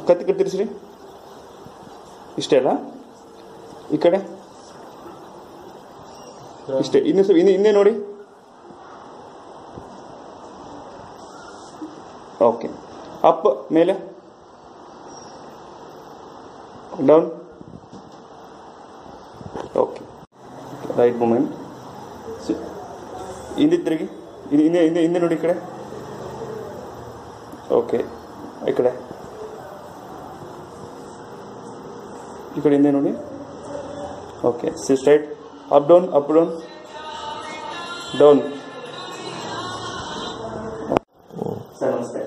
ಕತ್ತಿ ಕಡೆ ತಿರ್ಸ್ರಿ ಇಷ್ಟೇ ಅಲ್ಲ ಈ ಕಡೆ ಇಷ್ಟೇ ಇನ್ನೂ ಸ್ವಲ್ಪ ಇನ್ನೇ ಇನ್ನೇ ನೋಡಿ ಓಕೆ ಅಪ್ ಮೇಲೆ ಡೌನ್ ಓಕೆ ರೈಟ್ ಮೂಮೆಂಟ್ ಹಿಂದೆ ತಿರುಗಿ ಇದು ಹಿಂದೆ ಹಿಂದೆ ಹಿಂದೆ ನೋಡಿ ಈ ಕಡೆ ಓಕೆ ಈ ಕಡೆ ಈ ಕಡೆ ಹಿಂದೆ ನೋಡಿ okay see straight up down up down down sir ನಮಸ್ತೆ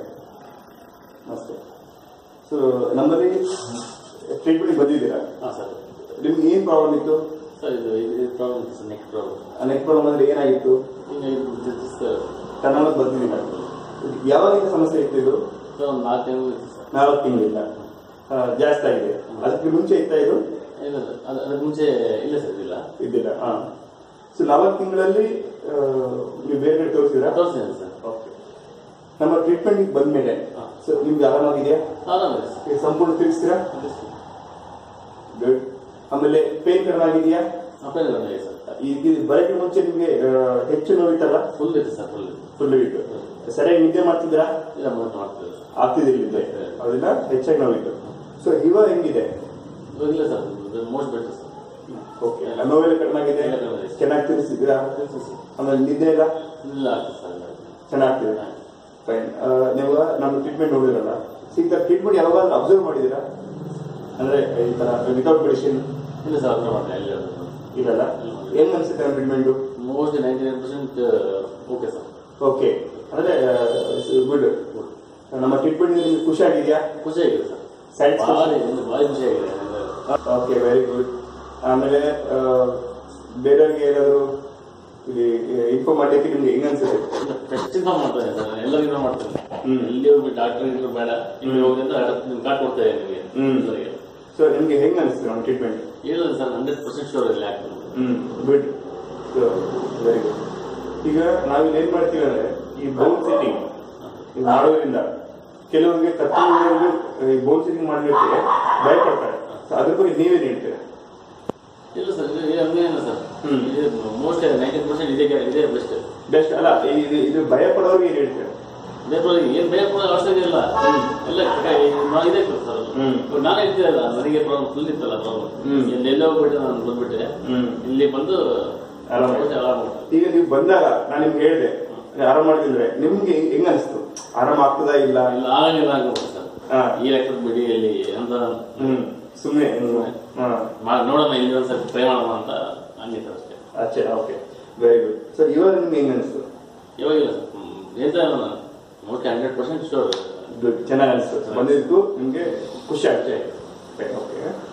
ನಮಸ್ತೆ ಸೊ ನಮ್ಮಲ್ಲಿ ಟ್ರೀಟ್ಮೆಂಟ್ ಬಂದಿದ್ದೀರಾ ಹಾಂ ಸರ್ ನಿಮ್ಗೆ ಏನು ಪ್ರಾಬ್ಲಮ್ ಇತ್ತು ಸರ್ ಇದು ಇದು ಪ್ರಾಬ್ಲಮ್ ಇದೆ sir neck problem neck problem ಅಂದ್ರೆ ಏನಾಗಿತ್ತು ಈಗ ಇದು ಸರ್ ಕನ್ನಡ ಬಂದಿಲ್ಲ ಯಾವಾಗಿಂದ ಸಮಸ್ಯೆ ಇತ್ತು ಇದು ಸರ್ ಒಂದು ನಾಲ್ಕು ತಿಂಗಳು ಇತ್ತು ಸರ್ ನಾಲ್ಕು ತಿಂಗಳಿಂದ ಆ, ಜಾಸ್ತಿ ಆಗಿದೆ ಅದಕ್ಕೆ ಮುಂಚೆ ಇತ್ತ ಇದು ಇಲ್ಲ ಸರ್ ಅದು ಅದಕ್ಕೆ ಮುಂಚೆ ಇಲ್ಲ ಸರ್ ಇಲ್ಲ ಇದ್ದಿಲ್ಲ ಹಾ ಸೊ ನಾಲ್ಕು ತಿಂಗಳಲ್ಲಿ ಆ, ನೀವು ಬೇರೆ ಕಡೆ ತೋರಿಸಿದ್ರಾ ತೋರಿಸಿದೆ ಸರ್ ಓಕೆ ನಮ್ಮ ಟ್ರೀಟ್ಮೆಂಟ್ ಬಂದ್ಮೇಲೆ ಹಾ. ಸೊ ನಿಮ್ಗೆ ಆರಾಮಾಗಿದೆಯಾ ಆರಾಮಿದೆ ಸರ್ ಈಗ ಸಂಪೂರ್ಣ ತಿಳಿಸ್ತೀರಾ ಇದೆ ಸರ್. ಗುಡ್ ಆಮೇಲೆ ಪೇನ್ ಕಡಿಮೆ ಆಗಿದೆಯಾ ಅಪ್ಪನೇ ಬಂದಿದೆ ಸರ್ ಈಗ ಇದು ಬರೋಕ್ಕೆ ಮುಂಚೆ ನಿಮಗೆ ಹೆಚ್ಚು ನೋವಿತ್ತಲ್ಲ ಫುಲ್ ಇದೆ ಸರ್ ಫುಲ್ ಇದೆ ಫುಲ್ ಇತ್ತು ಸರಿಯಾಗಿ ನಿದ್ದೆ ಮಾಡ್ತಿದ್ರಾ ಇಲ್ಲ ಮತ್ತೆ ಮಾಡ್ತೀವಿ ಸರ್ ಆಗ್ತಿದ್ದಿಲ್ಲ ನಿದ್ದೆ ಅದನ್ನ ಹೆಚ್ಚಾಗಿ ನೋವಿತ್ತು ಸೊ ಇವಾಗ ಹೆಂಗಿದೆ ಇವಾಗ ಇಲ್ಲ sir most better sir okay ನೋವೆಲ್ಲ ಕಡಿಮೆ ಆಗಿದೆ ಎಲ್ಲ ಕಡಿಮೆ ಆಗಿದೆ. ಚೆನ್ನಾಗಿ ತಿಳಿಸಿದ್ದೀರಾ ತಿಳಿಸಿ ಸರ್ ಆಮೇಲೆ ನಿದ್ದೆ ಎಲ್ಲ ಇಲ್ಲ ಆಗ್ತದೆ ಸರ್ ಇಲ್ಲ ಚೆನ್ನಾಗ್ತಿದೆ ಫೈನ್ ನೀವು ನಮ್ಮ ಟ್ರೀಟ್ಮೆಂಟ್ ನೋಡಿದ್ರಲ್ಲ ಈಗ ಟ್ರೀಟ್ಮೆಂಟ್ ಯಾವಾಗಾದ್ರೂ ಅಬ್ಸರ್ವ್ ಮಾಡಿದ್ದೀರಾ ಅಂದ್ರೆ ಈ ತರ ವಿತೌಟ್ ಮೆಡಿಸಿನ್ ಇಲ್ಲ ಸರ್ ಅದನ್ನ ಮಾಡಿದೆ ಇಲ್ಲ ಇಲ್ಲಲ್ಲ ಹೆಂಗ್ ಅನ್ಸುತ್ತೆ ನಮ್ಮ treatment most ninety nine percent okay sir okay ಅಂದ್ರೆ ಗುಡ್ ನಮ್ಮ ಟ್ರೀಟ್ಮೆಂಟ್ ನಿಮ್ಗೆ ಖುಷಿ ಆಗಿದೆಯಾ ಖುಷಿಯಾಗಿದೆ ಸರ್ Satisfaction? ಭಾರಿ ಒಂದು ಭಾರಿ ಖುಷಿಯಾಗಿದೆ ಓಕೆ ವೆರಿ ಗುಡ್ ಆಮೇಲೆ ಆ, ಬೇರೆಯವ್ರಿಗೆ ಏನಾದ್ರು ಇಲ್ಲಿ ಇನ್ಫಾರ್ಮ್ ಮಾಡಲಿಕ್ಕೆ ನಿಮ್ಗೆ ಹೆಂಗ್ ಅನ್ಸುತ್ತೆ ಟೆಸ್ಟ್ ಇನ್ಫಾರ್ಮ್ ಮಾಡ್ತಾರೆ ಸರ್ ಎಲ್ಲರಿಗೂ ಮಾಡ್ತಾರೆ ಹ್ಮ್. ಇಲ್ಲಿ ಹೋಗಿ ಡಾಕ್ಟರ್ ಇದ್ರು ಬೇಡ ಇಲ್ಲಿ ಹೋಗಿ ಅಂತ ನಿಮ್ಗೆ ಕಾರ್ಡ್ ಕೊಡ್ತಾರೆ ನಿಮಗೆ ಹ್ಮ್. ಎಲ್ಲರಿಗೆ. ಸೊ ನಿಮ್ಗೆ ಹೆಂಗ್ ಅನಿಸ್ತು ನಮ್ಮ ಟ್ರೀಟ್ಮೆಂಟ್ ಇಲ್ಲ ಸರ್ ಹಂಡ್ರೆಡ್ ಪರ್ಸೆಂಟ್ ಶೋರ್ ಇಲ್ಲಿ ಆಗ್ತದೆ ಹ್ಮ್ ಗುಡ್ ವೆರಿ ಗುಡ್ ಈಗ ನಾವಿಲ್ಲಿ ಏನ್ ಮಾಡ್ತೀವಿ ಅಂದ್ರೆ ಈ ಬೋನ್ ಸೆಟ್ಟಿಂಗ್ ಇದು ಮಾಡೋದ್ರಿಂದ ಕೆಲವರಿಗೆ ತಪ್ಪುಗಳಿಗೆ ಈ ಬೋನ್ ಸೆಟ್ಟಿಂಗ್ ಮಾಡ್ಲಿಕ್ಕೆ ಭಯಪಡ್ತಾರೆ ಸೊ ಅದ್ರ ಬಗ್ಗೆ ನೀವೇನ್ ಹೇಳ್ತೀರಾ ಇಲ್ಲ ಸರ್ ಇದು ಇದು ಹಂಗೇನಿಲ್ಲ ಸರ್ ಹ್ಮ್. ಇದು ಮೋಸ್ಟ್ ನೈಂಟಿ ಪರ್ಸೆಂಟ್ ಇದೇ ಇದೇ ಬೆಸ್ಟ್ ಬೆಸ್ಟ್ ಅಲ್ಲ ಈ- ಇದು ಇದು ಭಯ ಪಡೋರಿಗೆ ಏನ್ ಹೇಳ್ತೀರಾ ಬೇಕಾದ್ರೆ ಏನ್ ಬೇಕು ಅವಶ್ಯಕತೆ ಇಲ್ಲ ಎಲ್ಲ ಕ- ಇದು ಮಾ- ಇದೆ ಸರ್ ಅದು. ಹ್ಮ್. ಇವಾಗ ನಾನೇ ಇರ್ತೀರಲ್ಲ ನನಗೆ ಪ್ರಾಬ್ಲಮ್ ಫುಲ್ ಇತ್ತಲ್ಲ ಪ್ರಾಬ್ಲಮ್ ಹ್ಮ್. ಎಲ್ಲೆಲ್ಲ ಹೋಗ್ಬಿಟ್ಟು ನಾನು ಬಂದ್ಬಿಟ್ಟೆ ಹ್ಮ್ ಇಲ್ಲಿ ಬಂದು ಆರಾಮ. ಆರಾಮ ಈಗ ನೀವು ಬಂದಾಗ ನಾನು ನಿಮ್ಗೆ ಹೇಳಿದೆ ಆರಾಮ ಮಾಡ್ತಿದ್ರೆ ನಿಮ್ಗೆ ಹೆಂಗ್- ಹೆಂಗ್ ಅನಿಸ್ತು ಆರಾಮ ಆಗ್ತದಾ ಇಲ್ಲ ಇಲ್ಲ ಆಗಂಗಿಲ್ಲ ಆಗ್ಬೋದು ಸರ್ ಹಾ. ಈ ಲೆಕ್ಕದ ಬಿಡಿ ಇಲ್ಲಿ ಅಂತ ಹ್ಮ್ ಸುಮ್ನೆ ನೀವು ಹಾ ಮಾ- ನೋಡೋಣ ಇಲ್ಲಿ ಒಂದ್ಸರಿ ಟ್ರೈ ಮಾಡೋಣ ಅಂತ ಹಂಗಿತ್ತು ಅಷ್ಟೇ ಅಚ್ಚಾ ಓಕೆ ವೆರಿ ಗುಡ್ ಸೊ ಇವಾಗ ನಿಮ್ಗೆ ಹೆಂಗ್ ಅನಿಸ್ತು ಇವಾಗಿಲ್ಲ ಸರ್ ಹೇಳ್ತಾ ಇಲ್ಲ ನಾನು mostly hundred percent sure good ಚೆನ್ನಾಗಿ ಅನಿಸ್ತು ಬಂದಿದ್ದಕ್ಕೂ ನಿಮಗೆ ಖುಷಿ ಆಗ್ತದೆ ಓಕೆ